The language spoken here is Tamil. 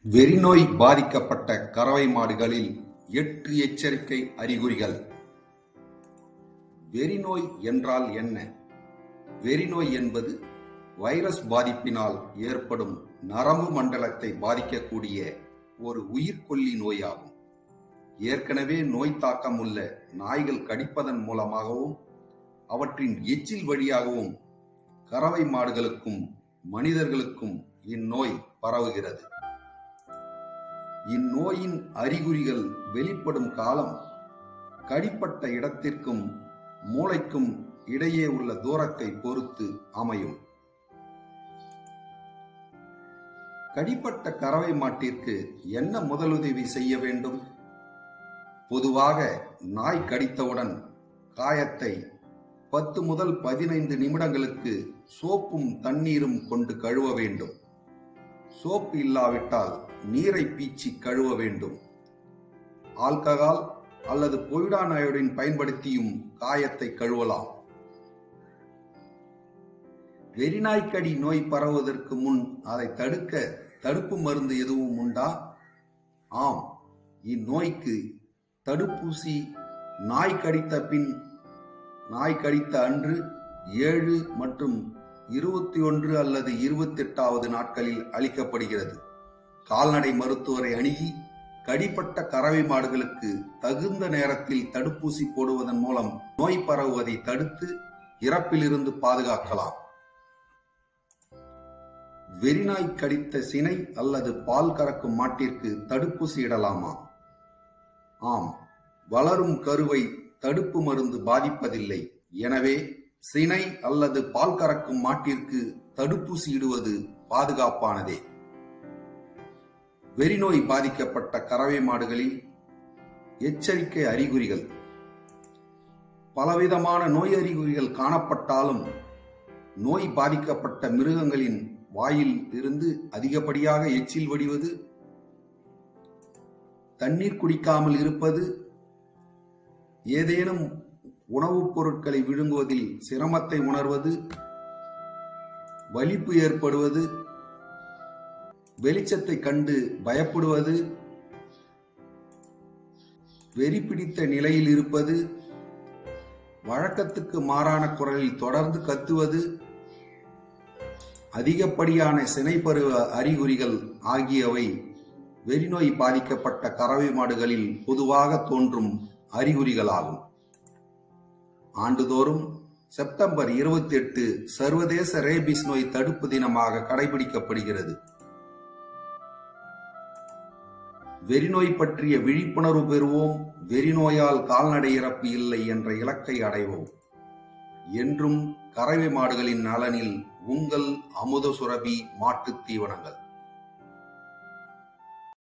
வெறிநோய் பாதிக்கப்பட்ட கறவை மாடுகளில் எட்டு எச்சரிக்கை அறிகுறிகள் வெறிநோய் என்றால் என்ன வெறிநோய் என்பது வைரஸ் பாதிப்பினால் ஏற்படும் நரம்பு மண்டலத்தை பாதிக்கக்கூடிய ஒரு உயிர்கொல்லி நோயாகும் ஏற்கனவே நோய் தாக்கம் உள்ள நாய்கள் கடிப்பதன் மூலமாகவும் அவற்றின் எச்சில் வழியாகவும் கறவை மாடுகளுக்கும் மனிதர்களுக்கும் இந்நோய் பரவுகிறது இந்நோயின் அறிகுறிகள் வெளிப்படும் காலம் கடிப்பட்ட இடத்திற்கும் மூளைக்கும் இடையே உள்ள தூரத்தை பொறுத்து அமையும் கடிப்பட்ட கறவை மாட்டிற்கு என்ன முதலுதவி செய்ய வேண்டும் பொதுவாக நாய் கடித்தவுடன் காயத்தை பத்து முதல் பதினைந்து நிமிடங்களுக்கு சோப்பும் தண்ணீரும் கொண்டு கழுவ வேண்டும் சோப்பு இல்லாவிட்டால் நீரை பீச்சி கழுவ வேண்டும் ஆல்கஹால் அல்லது பொய்டான் அயோடின் பயன்படுத்தியும் காயத்தை கழுவலாம் வெறிநாய்க்கடி நோய் பரவுவதற்கு முன் அதை தடுக்க தடுப்பு மருந்து எதுவும் உண்டா ஆம் இந்நோய்க்கு தடுப்பூசி நாய் கடித்த பின் நாய் கடித்த அன்று ஏழு மற்றும் இருபத்தி ஒன்று அல்லது இருபத்தி எட்டாவது நாட்களில் அளிக்கப்படுகிறது கால்நடை மருத்துவரை அணுகி கடிப்பட்ட கறவை மாடுகளுக்கு தகுந்த நேரத்தில் தடுப்பூசி போடுவதன் மூலம் நோய் பரவுவதை தடுத்து இறப்பிலிருந்து பாதுகாக்கலாம் வெறிநாய் கடித்த சினை அல்லது பால் கறக்கும் மாட்டிற்கு தடுப்பூசி இடலாமா ஆம் வளரும் கருவை தடுப்பு மருந்து பாதிப்பதில்லை எனவே சினை அல்லது பால் கறக்கும் மாட்டிற்கு தடுப்பூசி இடுவது பாதுகாப்பானதே வெறிநோய் பாதிக்கப்பட்ட கறவை மாடுகளில் எச்சரிக்கை அறிகுறிகள் பலவிதமான நோய் அறிகுறிகள் காணப்பட்டாலும் நோய் பாதிக்கப்பட்ட மிருகங்களின் வாயில் இருந்து அதிகப்படியாக எச்சில் வடிவது தண்ணீர் குடிக்காமல் இருப்பது ஏதேனும் உணவுப் பொருட்களை விழுங்குவதில் சிரமத்தை உணர்வது வலிப்பு ஏற்படுவது வெளிச்சத்தை கண்டு பயப்படுவது வெறி பிடித்த நிலையில் இருப்பது வழக்கத்துக்கு மாறான குரலில் தொடர்ந்து கத்துவது அதிகப்படியான சினைப்பருவ அறிகுறிகள் ஆகியவை வெறிநோய் பாதிக்கப்பட்ட கறவை மாடுகளில் பொதுவாக தோன்றும் அறிகுறிகளாகும் ஆண்டுதோறும் செப்டம்பர் இருபத்தி எட்டு சர்வதேச ரேபிஸ் நோய் தடுப்பு தினமாக கடைபிடிக்கப்படுகிறது வெறிநோய் பற்றிய விழிப்புணர்வு பெறுவோம் வெறிநோயால் கால்நடை இறப்பு இல்லை என்ற இலக்கை அடைவோம் என்றும் கறவை மாடுகளின் நலனில் உங்கள் அமுத சுரபி மாட்டுத் தீவனங்கள்